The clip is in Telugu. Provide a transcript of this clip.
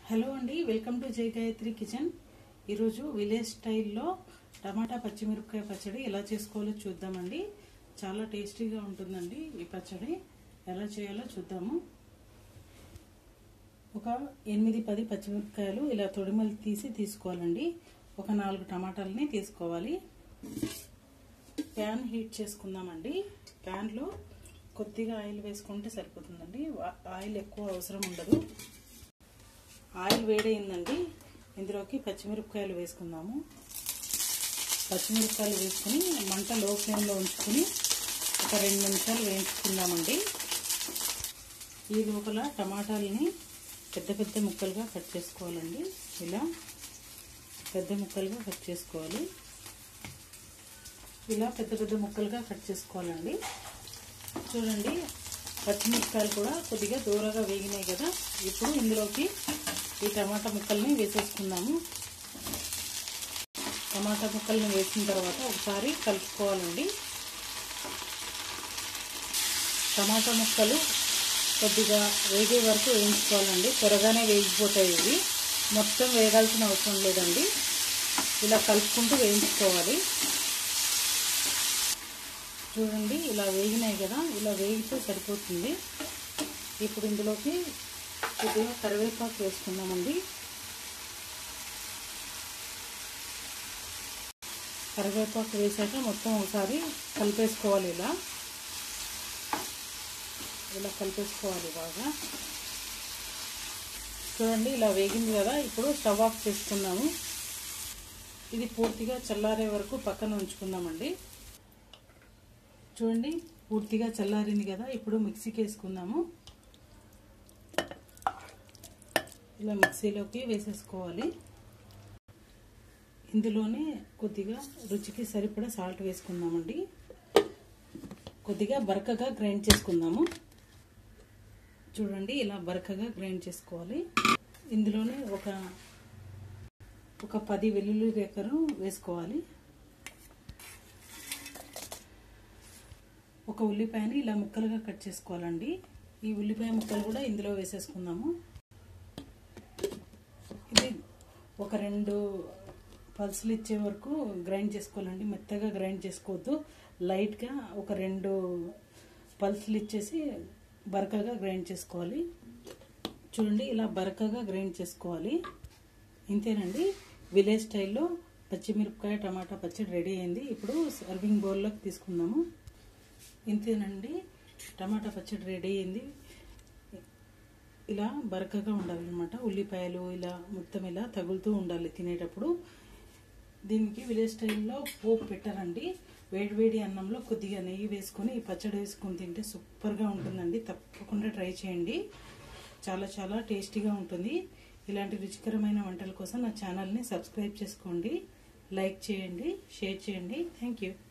హలో అండి వెల్కమ్ టు జై గాయత్రి కిచెన్ ఈరోజు విలేజ్ స్టైల్లో టమాటా పచ్చిమిరపకాయ పచ్చడి ఎలా చేసుకోవాలో చూద్దామండి చాలా టేస్టీగా ఉంటుందండి ఈ పచ్చడి ఎలా చేయాలో చూద్దాము ఒక ఎనిమిది పది పచ్చిమిరపకాయలు ఇలా తొడిమలు తీసి తీసుకోవాలండి ఒక నాలుగు టమాటాలని తీసుకోవాలి ప్యాన్ హీట్ చేసుకుందామండి ప్యాన్లో కొద్దిగా ఆయిల్ వేసుకుంటే సరిపోతుందండి ఆయిల్ ఎక్కువ అవసరం ఉండదు ఆయిల్ వేడైందండి ఇందులోకి పచ్చిమిరపకాయలు వేసుకుందాము పచ్చిమిరపకాయలు వేసుకుని మంట లో ఫ్లేమ్లో ఉంచుకొని ఒక రెండు నిమిషాలు వేయించుకుందామండి ఈ లోపల టమాటాలని పెద్ద పెద్ద ముక్కలుగా కట్ చేసుకోవాలండి ఇలా పెద్ద ముక్కలుగా కట్ చేసుకోవాలి ఇలా పెద్ద పెద్ద ముక్కలుగా కట్ చేసుకోవాలండి చూడండి పచ్చిమిరపకాయలు కూడా కొద్దిగా దూరగా వేగినాయి కదా ఇప్పుడు ఇందులోకి ఈ టమాటా ముక్కల్ని వేసేసుకుందాము టమాటా ముక్కల్ని వేసిన తర్వాత ఒకసారి కలుపుకోవాలండి టమాటా ముక్కలు కొద్దిగా వేగే వరకు వేయించుకోవాలండి త్వరగానే వేగిపోతాయి ఇవి మొత్తం వేగాల్సిన అవసరం లేదండి ఇలా కలుపుకుంటూ వేయించుకోవాలి చూడండి ఇలా వేగినాయి కదా ఇలా వేగితే సరిపోతుంది ఇప్పుడు ఇందులోకి కొద్దిగా కరివేపాకు వేసుకుందామండి కరివేపాకు వేసాక మొత్తం ఒకసారి కలిపేసుకోవాలి ఇలా ఇలా కలిపేసుకోవాలి బాగా చూడండి ఇలా వేగింది కదా ఇప్పుడు స్టవ్ ఆఫ్ చేసుకుందాము ఇది పూర్తిగా చల్లారే వరకు పక్కన ఉంచుకుందామండి చూడండి పూర్తిగా చల్లారింది కదా ఇప్పుడు మిక్సీకి వేసుకుందాము ఇలా మిక్సీలోకి వేసేసుకోవాలి ఇందులోనే కొద్దిగా రుచికి సరిపడా సాల్ట్ వేసుకుందామండి కొద్దిగా బరకగా గ్రైండ్ చేసుకుందాము చూడండి ఇలా బరకగా గ్రైండ్ చేసుకోవాలి ఇందులోనే ఒక ఒక పది వెల్లుల్లి రేకరు వేసుకోవాలి ఒక ఉల్లిపాయని ఇలా ముక్కలుగా కట్ చేసుకోవాలండి ఈ ఉల్లిపాయ ముక్కలు కూడా ఇందులో వేసేసుకుందాము ఇది ఒక రెండు పల్సులు ఇచ్చే వరకు గ్రైండ్ చేసుకోవాలండి మెత్తగా గ్రైండ్ చేసుకోవద్దు లైట్గా ఒక రెండు పల్సులు ఇచ్చేసి బరకగా గ్రైండ్ చేసుకోవాలి చూడండి ఇలా బరకగా గ్రైండ్ చేసుకోవాలి ఇంతేనండి విలేజ్ స్టైల్లో పచ్చిమిరపకాయ టమాటా పచ్చడి రెడీ అయింది ఇప్పుడు సర్వింగ్ బౌల్లోకి తీసుకుందాము ఇంతేనండి టమాటా పచ్చడి రెడీ అయింది ఇలా బరకగా ఉండాలన్నమాట ఉల్లిపాయలు ఇలా మొత్తం ఇలా తగులుతూ ఉండాలి తినేటప్పుడు దీనికి విలేజ్ స్టైల్లో పోపు పెట్టారండి వేడివేడి అన్నంలో కొద్దిగా నెయ్యి వేసుకొని ఈ పచ్చడి వేసుకొని తింటే సూపర్గా ఉంటుందండి తప్పకుండా ట్రై చేయండి చాలా చాలా టేస్టీగా ఉంటుంది ఇలాంటి రుచికరమైన వంటల కోసం నా ఛానల్ని సబ్స్క్రైబ్ చేసుకోండి లైక్ చేయండి షేర్ చేయండి థ్యాంక్ యూ